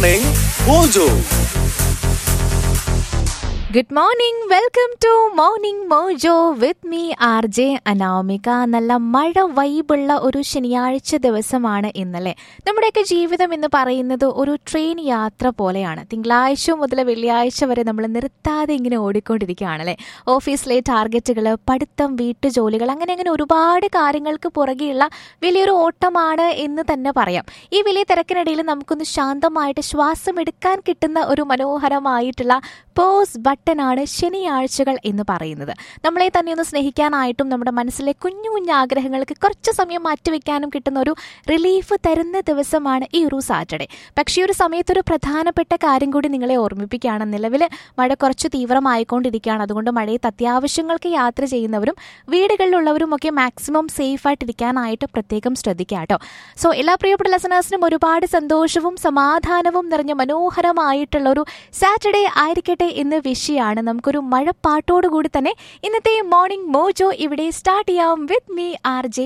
Morning Mojo. Good morning welcome to morning Mojo with me R J Anamika നല്ല മഴ വൈബുള്ള ഒരു ശനിയാഴ്ച ദിവസമാണ് ഇന്നലെ നമ്മുടെയൊക്കെ ജീവിതം എന്ന് പറയുന്നത് ഒരു ട്രെയിൻ യാത്ര പോലെയാണ് തിങ്കളാഴ്ച മുതൽ വെള്ളിയാഴ്ച വരെ നമ്മൾ നിർത്താതെ ഇങ്ങനെ ഓടിക്കൊണ്ടിരിക്കുകയാണല്ലേ ഓഫീസിലെ ടാർഗറ്റുകൾ പഠിത്തം വീട്ടുജോലികൾ അങ്ങനെ അങ്ങനെ ഒരുപാട് കാര്യങ്ങൾക്ക് പുറകെയുള്ള വലിയൊരു ഓട്ടമാണ് എന്ന് തന്നെ പറയാം ഈ വലിയ തിരക്കിനിടയിൽ നമുക്കൊന്ന് ശാന്തമായിട്ട് ശ്വാസം എടുക്കാൻ കിട്ടുന്ന ഒരു മനോഹരമായിട്ടുള്ള പോസ് ബട്ടനാണ് ശനിയാഴ്ചകൾ എന്ന് പറയുന്നത് നമ്മളെ തന്നെ ഒന്ന് സ്നേഹിക്കാനായിട്ടും നമ്മുടെ മനസ്സിലെ കുഞ്ഞു കുഞ്ഞു ആഗ്രഹങ്ങൾക്ക് കുറച്ച് സമയം മാറ്റിവെക്കാനും കിട്ടുന്ന ഒരു റിലീഫ് തരുന്ന ദിവസമാണ് ഈ ഒരു സാറ്റർഡേ പക്ഷേ ഈ ഒരു സമയത്തൊരു പ്രധാനപ്പെട്ട കാര്യം കൂടി നിങ്ങളെ ഓർമ്മിപ്പിക്കുകയാണ് നിലവിൽ മഴ കുറച്ച് തീവ്രമായിക്കൊണ്ടിരിക്കുകയാണ് അതുകൊണ്ട് മഴയത്ത് അത്യാവശ്യങ്ങൾക്ക് യാത്ര ചെയ്യുന്നവരും വീടുകളിലുള്ളവരും ഒക്കെ മാക്സിമം സേഫ് ആയിട്ടിരിക്കാനായിട്ട് പ്രത്യേകം ശ്രദ്ധിക്കുക കേട്ടോ സോ എല്ലാ പ്രിയപ്പെട്ട ലെസണേഴ്സിനും ഒരുപാട് സന്തോഷവും സമാധാനവും നിറഞ്ഞ മനോഹരമായിട്ടുള്ള ഒരു സാറ്റർഡേ ആയിരിക്കട്ടെ എന്ന് വിഷയമാണ് നമുക്കൊരു മഴപ്പാട്ടോടുകൂടി തന്നെ ഇന്നത്തെ മോർണിംഗ് മോജോ ഇവിടെ സ്റ്റാർട്ട് ചെയ്യാം വിത്ത് മീ ആർ ജെ